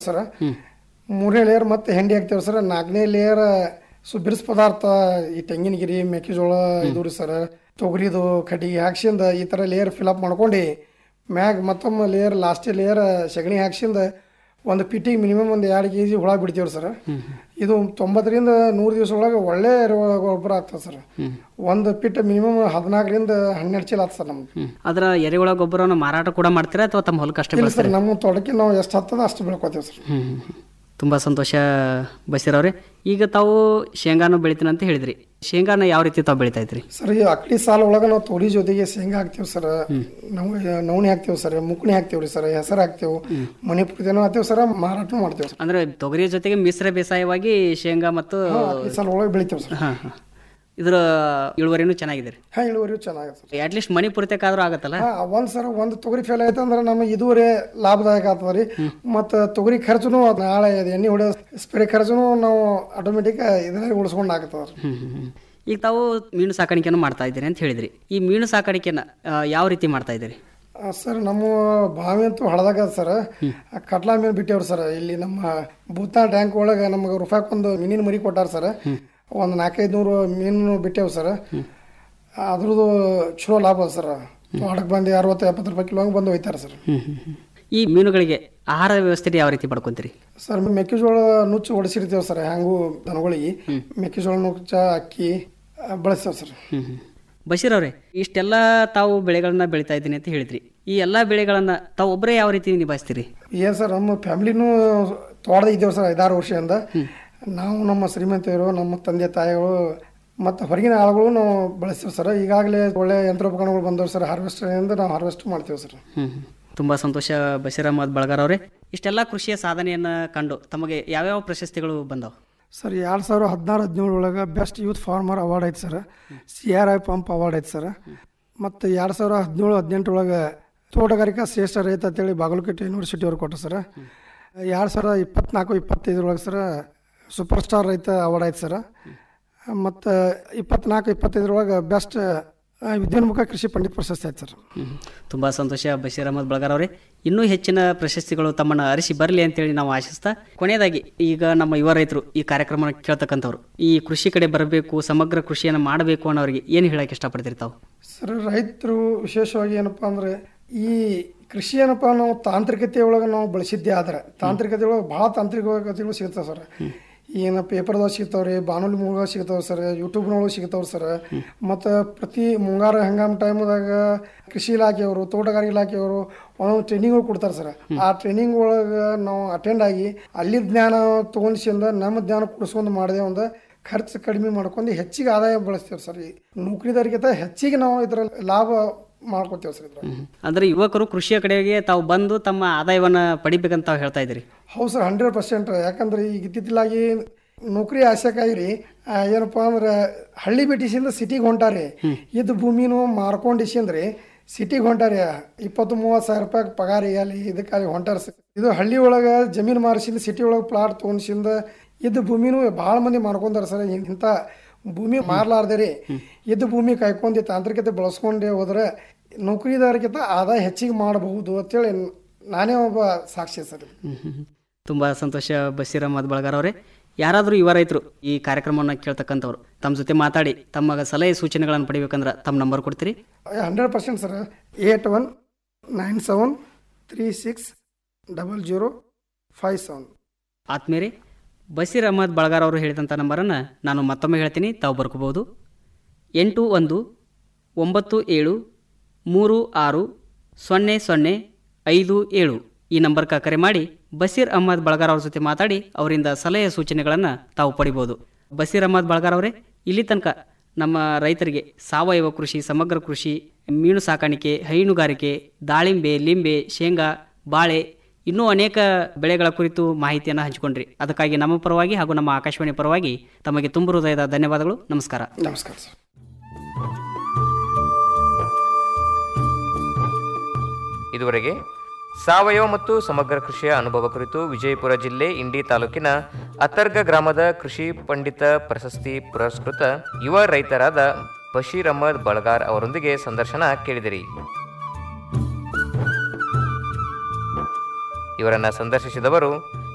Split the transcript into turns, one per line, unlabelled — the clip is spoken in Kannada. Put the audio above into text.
ಸರ್ ಮೂರನೇ ಲೇಯರ್ ಮತ್ತೆ ಹೆಂಡಿ ಹಾಕ್ತೇವೆ ಸರ್ ನಾಲ್ಕನೇ ಲೇಯರ್ ಸೊ ಬಿರ್ಸ್ ಪದಾರ್ಥ ಈ ತೆಂಗಿನಗಿರಿ ಮೆಕ್ಕೆಜೋಳ ಇದು ರೀ ಸರ್ ತೊಗರಿದು ಕಟ್ಟಿಗೆ ಹಾಕ್ಸಿಂದ ಈ ಥರ ಲೇಯರ್ ಫಿಲಪ್ ಮಾಡ್ಕೊಂಡು ಮ್ಯಾಗ ಮತ್ತೊಮ್ಮೆ ಲೇಯರ್ ಲಾಸ್ಟ್ ಲೇಯರ್ ಸಗಣಿ ಹಾಕ್ಸಿಂದ ಒಂದು ಪಿಟ್ಟಿಗೆ ಮಿನಿಮಮ್ ಒಂದು ಎರಡು ಕೆ ಜಿ ಹುಳ ಬಿಡ್ತೀವ್ರಿ ಸರ್ ಇದು ತೊಂಬತ್ತರಿಂದ ನೂರು ದಿವಸ ಒಳಗೆ ಒಳ್ಳೆ ಎರೆಹುಳ ಗೊಬ್ಬರ ಆಗ್ತದೆ ಸರ್ ಒಂದು ಪಿಟ್ ಮಿನಿಮಮ್ ಹದಿನಾಲ್ಕರಿಂದ ಹನ್ನೆರಡು ಚೀಲ ಆಗ್ತದೆ ಸರ್ ನಮ್ದು
ಹ್ಮ್. ಅದರ ಎರೆಹುಳ ಗೊಬ್ಬರವನ್ನು ಮಾರಾಟ ಕೂಡ ಮಾಡ್ತೀರಾ ಅಥವಾ ತಮ್ಮ ಹೊಲಕ್ಕೆ ಅಷ್ಟೇ
ಇಲ್ಲ
ಬಳಸ್ತೀರಾ
ಸರ್ ನಮ್ಮ ತೋಟಕ್ಕೆ ನಾವು ಎಷ್ಟು ಹತ್ತದ ಅಷ್ಟು ಬೆಳ್ಕೊತೀವಿ ಸರ್
ಹ್ಮ್ ಹ್ಮ್, ಹ್ಮ್. ತುಂಬಾ ಸಂತೋಷ ಬಶೀರವ್ರೆ ಈಗ ತಾವು ಶೇಂಗಾನು ಬೆಳಿತೀನಿ ಅಂತ ಹೇಳಿದ್ರಿ ಶೇಂಗಾನ ಯಾವ ರೀತಿ ತಾವು ಬೆಳಿತಾ ಇದ್ರಿ
ಸರ್ ಈ ಅಕ್ಕಡಿ ಸಾಲ ಒಳಗೆ ನಾವು ತೊಗರಿ ಜೊತೆಗೆ ಶೇಂಗಾ ಹಾಕ್ತೀವಿ ಸರ್ ನಾವು ನವಣಿ ಹಾಕ್ತೀವಿ ಸರ್ ಮುಕ್ಣಿ ಹಾಕ್ತೀವಿ ರೀ ಸರ್ ಹೆಸರು ಹಾಕ್ತೀವಿ ಮನೆ ಪೂಜೆನೂ ಹಾಕ್ತೀವಿ ಸರ್ ಮಾರಾಟ ಮಾಡ್ತೀವಿ ಸರ್
ಅಂದ್ರೆ ತೊಗರಿಯ ಜೊತೆಗೆ ಮಿಶ್ರ ಬೇಸಾಯವಾಗಿ ಶೇಂಗಾ ಮತ್ತು
ಅಕ್ಕಡಿ ಸಾಲ ಒಳಗೆ ಬೆಳಿತೀವಿ ಸರ್
ಹಾ ಹಾ ಇದರ ಇಳುವರಿನೂ ಚೆನ್ನಾಗಿದೆ ರೀ
ಹಾಂ ಇಳುವರಿ ಚೆನ್ನಾಗಿದೆ ಸರ್
ಅಟ್ಲೀಸ್ಟ್ ಮನಿ ಪೂರ್ತಿಕಾದ್ರೂ ಆಗತ್ತಲ್ಲ
ಹಾ ಒಂದು ಸರ್ ಒಂದು ತೊಗರಿ ಫೇಲ್ ಆಯ್ತು ಅಂದ್ರೆ ನಮಗೆ ಇದುವರೆ ಲಾಭದಾಯಕ ಆಗ್ತದೆ ರೀ ಮತ್ತು ತೊಗರಿ ಖರ್ಚುನು ನಾಳೆ ಅದು ಎಣ್ಣೆ ಹೊಡೆಯೋ ಸ್ಪ್ರೇ ಖರ್ಚುನು ನಾವು ಆಟೋಮೆಟಿಕ್ ಇದರಲ್ಲಿ ಉಳಿಸ್ಕೊಂಡು ಆಗ್ತದೆ ರೀ
ಹ್ಮ್ ಹ್ಮ್ ಹ್ಮ್. ಈಗ ತಾವು ಮೀನು ಸಾಕಾಣಿಕೆಯನ್ನು ಮಾಡ್ತಾ ಇದ್ದೀರಿ ಅಂತ ಹೇಳಿದ್ರಿ ಈ ಮೀನು ಸಾಕಾಣಿಕೆನ ಆ, ಯಾವ ರೀತಿ ಮಾಡ್ತಾ ಇದ್ದೀರಿ
ಆ, ಸರ್ ನಮ್ಮ ಬಾವಿ ಅಂತೂ ಹಳದಾಗ ಸರ್ ಆ ಕಟ್ಲಾ ಮೀನು ಬಿಟ್ಟೇವ್ರಿ ಸರ್ ಇಲ್ಲಿ ನಮ್ಮ ಭೂತಾ ಟ್ಯಾಂಕ್ ಒಳಗೆ ನಮಗೆ ರೂಪಾಯ್ಕೊಂದು ಮೀನಿನ ಮರಿ ಕೊಟ್ಟಾರ ಸರ್ ಒಂದು ನಾಲ್ಕೈದು ನೂರು ಮೀನು ಬಿಟ್ಟೇವು ಸರ್ ಅದ್ರದ್ದು ಚಲೋ ಲಾಭ ಅದ ಸರ್ ತೋಟಕ್ಕೆ ಬಂದು ಅರವತ್ತು ಎಪ್ಪತ್ತು ರೂಪಾಯಿ ಕಿಲೋ ಹಂಗೆ ಬಂದು ಒಯ್ತಾರೆ ಸರ್
ಹ್ಮ್ ಹ್ಮ್ ಹ್ಮ್. ಈ ಮೀನುಗಳಿಗೆ ಆಹಾರ ವ್ಯವಸ್ಥೆ ಯಾವ ರೀತಿ ಪಡ್ಕೊಂತೀರಿ
ಸರ್ ಮೆಕ್ಕೆಜೋಳ ನುಚ್ಚು ಹೊಡಿಸಿರ್ತೀವಿ ಸರ್ ಹ್ಯಾಂಗೂ ದನಗಳಿಗೆ ಮೆಕ್ಕೆಜೋಳ ನುಚ್ಚ ಅಕ್ಕಿ ಆ, ಬಳಸ್ತೇವೆ ಸರ್
ಹ್ಮ್ ಹ್ಮ್. ಬಶೀರ್ ಅವರೇ ಇಷ್ಟೆಲ್ಲ ತಾವು ಬೆಳೆಗಳನ್ನ ಬೆಳಿತಾ ಇದ್ದೀನಿ ಅಂತ ಹೇಳಿದ್ರಿ ಈ ಎಲ್ಲಾ ಬೆಳೆಗಳನ್ನ ತಾವು ಒಬ್ಬರೇ ಯಾವ ರೀತಿ ನಿಭಾಯಿಸ್ತೀರಿ
ಏನು ಸರ್ ನಮ್ಮ ಫ್ಯಾಮಿಲಿನೂ ತೋಟದಾಗ ಇದ್ದೇವೆ ಸರ್ ಐದಾರು ವರ್ಷದಿಂದ ನಾವು ನಮ್ಮ ಶ್ರೀಮಂತಿಯರು ನಮ್ಮ ತಂದೆ ತಾಯಿಗಳು ಮತ್ತು ಹೊರಗಿನ ಆಳುಗಳು ನಾವು ಬಳಸ್ತೀವಿ ಸರ್ ಈಗಾಗಲೇ ಒಳ್ಳೆ ಯಂತ್ರೋಪಕರಣಗಳು ಬಂದವು ಸರ್ ಹಾರ್ವೆಸ್ಟರಿಂದ ನಾವು ಹಾರ್ವೆಸ್ಟ್ ಮಾಡ್ತೀವಿ ಸರ್
ಹ್ಮ್ ಹ್ಮ್. ತುಂಬಾ ಸಂತೋಷ ಬಶೀರ್ ಅಹಮದ್ ಬಳಗಾರ್ ಅವರೇ ಇಷ್ಟೆಲ್ಲ ಕೃಷಿಯ ಸಾಧನೆಯನ್ನ ಕಂಡು ತಮಗೆ ಯಾವ್ಯಾವ ಪ್ರಶಸ್ತಿಗಳು ಬಂದವು
ಸರ್ ಎರಡು ಸಾವಿರ ಹದಿನಾರು ಹದಿನೇಳು ಒಳಗೆ ಬೆಸ್ಟ್ ಯೂತ್ ಫಾರ್ಮರ್ ಅವಾರ್ಡ್ ಐತೆ sir C R I pump award ಐತೆ ಸರ್ ಮತ್ತು ಎರಡು ಸಾವಿರ ಹದಿನೇಳು ಹದಿನೆಂಟರೊಳಗೆ ತೋಟಗಾರಿಕಾ ಶ್ರೇಷ್ಠ ರೈತ ಅಂತೇಳಿ ಬಾಗಲಕೋಟೆ ಯೂನಿವರ್ಸಿಟಿ ಅವ್ರು ಕೊಟ್ಟರು ಸರ್ ಎರಡು ಸಾವಿರ ಇಪ್ಪತ್ನಾಲ್ಕು ಇಪ್ಪತ್ತೈದರೊಳಗೆ ಸರ್ ಸೂಪರ್ ಸ್ಟಾರ್ ರೈತ ಅವಾರ್ಡ್ ಐತೆ ಸರ್ ಮತ್ತು ಇಪ್ಪತ್ನಾಲ್ಕು ಇಪ್ಪತ್ತೈದರೊಳಗೆ ಬೆಸ್ಟ್ ವಿದ್ಯೋನ್ಮುಖ ಕೃಷಿ ಪಂಡಿತ್ ಪ್ರಶಸ್ತಿ ಆಯ್ತು ಸರ್
ಹ್ಮ್. ತುಂಬಾ ಸಂತೋಷ ಬಶೀರ್ ಅಹಮದ್ ಬಳಗಾರ್ ಅವರೇ ಇನ್ನೂ ಹೆಚ್ಚಿನ ಪ್ರಶಸ್ತಿಗಳು ತಮ್ಮನ್ನ ಅರಿಸಿ ಬರಲಿ ಅಂತೇಳಿ ನಾವು ಆಶಿಸ್ತಾ ಕೊನೆಯದಾಗಿ ಈಗ ನಮ್ಮ ಯುವ ರೈತರು ಈ ಕಾರ್ಯಕ್ರಮ ಕೇಳ್ತಕ್ಕಂಥವ್ರು ಈ ಕೃಷಿ ಕಡೆ ಬರಬೇಕು ಸಮಗ್ರ ಕೃಷಿಯನ್ನು ಮಾಡಬೇಕು ಅನ್ನೋರಿಗೆ ಏನು ಹೇಳಕ್ಕೆ ಇಷ್ಟಪಡ್ತೀರಿ ತಾವು
ಸರ್ ರೈತರು ವಿಶೇಷವಾಗಿ ಏನಪ್ಪ ಅಂದರೆ ಈ ಕೃಷಿ ಏನಪ್ಪ ನಾವು ತಾಂತ್ರಿಕತೆ ಒಳಗೆ ನಾವು ಬಳಸಿದ್ದೇ ಆದ್ರೆ ತಾಂತ್ರಿಕತೆ ಒಳಗೆ ಭಾಳ ತಾಂತ್ರಿಕತೆಗಳು ಸಿಗ್ತಾವೆ ಸರ್ ಏನು ಪೇಪರ್ದಾಗ ಸಿಗ್ತಾವ್ರಿ ಬಾನುಲಿ ಮೂಲಕ ಸಿಗ್ತಾವೆ ಸರ್ ಯೂಟ್ಯೂಬ್ನೊಳಗೆ ಸಿಗ್ತಾವ್ರಿ ಸರ್ ಮತ್ತು ಪ್ರತಿ ಮುಂಗಾರು ಹಂಗಾಮ ಟೈಮ್ದಾಗ ಕೃಷಿ ಇಲಾಖೆಯವರು ತೋಟಗಾರಿಕೆ ಇಲಾಖೆಯವರು ಒಂದೊಂದು ಟ್ರೈನಿಂಗ್ಗಳು ಕೊಡ್ತಾರೆ ಸರ್ ಆ ಟ್ರೈನಿಂಗ್ ಒಳಗೆ ನಾವು ಅಟೆಂಡ್ ಆಗಿ ಅಲ್ಲಿ ಜ್ಞಾನ ತೊಗೊಂಡ್ಸಿಂದ ನಮ್ಮ ಜ್ಞಾನ ಕುಡಿಸ್ಕೊಂಡು ಮಾಡಿದೆ ಒಂದು ಖರ್ಚು ಕಡಿಮೆ ಮಾಡ್ಕೊಂಡು ಹೆಚ್ಚಿಗೆ ಆದಾಯ ಬಳಸ್ತೇವೆ ಸರ್ ಈ ನೌಕರಿದಾರಿಗಿಂತ ಹೆಚ್ಚಿಗೆ ನಾವು ಇದರಲ್ಲಿ ಲಾಭ ಮಾಡ್ಕೊತೇವೆ ಸರ್ ಇದ್ರ
ಅಂದ್ರೆ ಯುವಕರು ಕೃಷಿಯ ಕಡೆಗೆ ತಾವು ಬಂದು ತಮ್ಮ ಆದಾಯವನ್ನ ಪಡಿಬೇಕಂತ ತಾವು ಹೇಳ್ತಾ ಇದ್ದೀರಿ
ಹೌದು ಸರ್ ಹಂಡ್ರೆಡ್ ಪರ್ಸೆಂಟ್ ಯಾಕಂದ್ರೆ ಈಗ ಇತ್ತಿತ್ತಲಾಗಿ ನೌಕರಿ ಆಸೆಕಾಗಿರಿ ಆ, ಏನಪ್ಪಾ ಅಂದ್ರೆ ಹಳ್ಳಿ ಬಿಟ್ಟಿಸಿಂದ ಸಿಟಿಗೆ ಹೊಂಟಾರಿ ಇದ್ದ ಭೂಮಿನೂ ಮಾರ್ಕೊಂಡಿಸಿಂದ್ರಿ ಸಿಟಿಗೆ ಹೊಂಟಾರಿ ಇಪ್ಪತ್ತು ಮೂವತ್ತು ಸಾವಿರ ರೂಪಾಯಿ ಪಗಾರ ಅಲ್ಲಿ ಇದಕ್ಕಾಗಿ ಹೊಂಟಾರ ಸರ್ ಇದು ಹಳ್ಳಿ ಒಳಗೆ ಜಮೀನು ಮಾರಿಸಿಂದ ಸಿಟಿ ಒಳಗೆ ಪ್ಲಾಟ್ ತೊಗೊಂಡ್ಸಿಂದ ಇದ್ದ ಭೂಮಿನೂ ಭಾಳ ಮಂದಿ ಮಾಡ್ಕೊಂಡಾರ ಸರ್ ಇಂಥ ಭೂಮಿ ಮಾರ್ಲಾರ್ದೆ ರೀ ಇದ್ದ ಭೂಮಿ ಕಾಯ್ಕೊಂಡು ತಾಂತ್ರಿಕತೆ ಬಳಸ್ಕೊಂಡೇ ಹೋದ್ರೆ ನೌಕರಿದಾರಕ್ಕಿಂತ ಆದಾಯ ಹೆಚ್ಚಿಗೆ ಮಾಡಬಹುದು ಅಂತೇಳಿ ನಾನೇ ಒಬ್ಬ ಸಾಕ್ಷಿ ಸರ್ ಇದು.
ತುಂಬಾ ಸಂತೋಷ ಬಶೀರ್ ಅಹಮದ್ ಬಳಗಾರ್ ಅವರೇ ಯಾರಾದರೂ ಯುವ ರೈತರು ಈ ಕಾರ್ಯಕ್ರಮವನ್ನು ಕೇಳ್ತಕ್ಕಂಥವ್ರು ತಮ್ಮ ಜೊತೆ ಮಾತಾಡಿ ತಮ್ಮ ಸಲಹೆ ಸೂಚನೆಗಳನ್ನು ಪಡಿಬೇಕಂದ್ರೆ ತಮ್ಮ ನಂಬರ್ ಕೊಡ್ತೀರಿ
hundred percent sir eight one nine seven three six double zero five seven
ಆತ್ಮೀಯರೇ ಬಶೀರ್ ಅಹಮದ್ ಬಳಗಾರ್ ಅವರು ಹೇಳಿದಂಥ ನಂಬರನ್ನು ನಾನು ಮತ್ತೊಮ್ಮೆ ಹೇಳ್ತೀನಿ ತಾವು ಬರ್ಕೋಬಹುದು ಎಂಟು ಒಂದು ಒಂಬತ್ತು ಏಳು ಮೂರು ಆರು ಸೊನ್ನೆ ಸೊನ್ನೆ ಐದು ಏಳು ಈ ನಂಬರ್ಗೆ ಕರೆ ಮಾಡಿ ಬಶೀರ್ ಅಹಮದ್ ಬಳಗಾರ್ ಅವ್ರ ಜೊತೆ ಮಾತಾಡಿ ಅವರಿಂದ ಸಲಹೆ ಸೂಚನೆಗಳನ್ನು ತಾವು ಪಡಿಬೋದು ಬಶೀರ್ ಅಹಮದ್ ಬಳಗಾರ್ ಅವರೇ ಇಲ್ಲಿ ತನಕ ನಮ್ಮ ರೈತರಿಗೆ ಸಾವಯವ ಕೃಷಿ ಸಮಗ್ರ ಕೃಷಿ ಮೀನು ಸಾಕಾಣಿಕೆ ಹೈನುಗಾರಿಕೆ ದಾಳಿಂಬೆ ಲಿಂಬೆ ಶೇಂಗಾ ಬಾಳೆ ಇನ್ನೂ ಅನೇಕ ಬೆಳೆಗಳ ಕುರಿತು ಮಾಹಿತಿಯನ್ನು ಹಂಚಿಕೊಂಡ್ರಿ ಅದಕ್ಕಾಗಿ ನಮ್ಮ ಪರವಾಗಿ ಹಾಗೂ ನಮ್ಮ ಆಕಾಶವಾಣಿ ಪರವಾಗಿ ತಮಗೆ ತುಂಬ ಹೃದಯದ ಧನ್ಯವಾದಗಳು ನಮಸ್ಕಾರ
ನಮಸ್ಕಾರ ಸರ್
ಇದುವರೆಗೆ ಸಾವಯವ ಮತ್ತು ಸಮಗ್ರ ಕೃಷಿಯ ಅನುಭವ ಕುರಿತು ವಿಜಯಪುರ ಜಿಲ್ಲೆ ಇಂಡಿ ತಾಲೂಕಿನ ಅತರ್ಗ ಗ್ರಾಮದ ಕೃಷಿ ಪಂಡಿತ ಪ್ರಶಸ್ತಿ ಪುರಸ್ಕೃತ ಯುವ ರೈತರಾದ ಬಶೀರ್ ಅಹಮದ್ ಬಳಗಾರ್ ಅವರೊಂದಿಗೆ ಸಂದರ್ಶನ ಕೇಳಿದಿರಿ ಇವರನ್ನ ಸಂದರ್ಶಿಸಿದವರು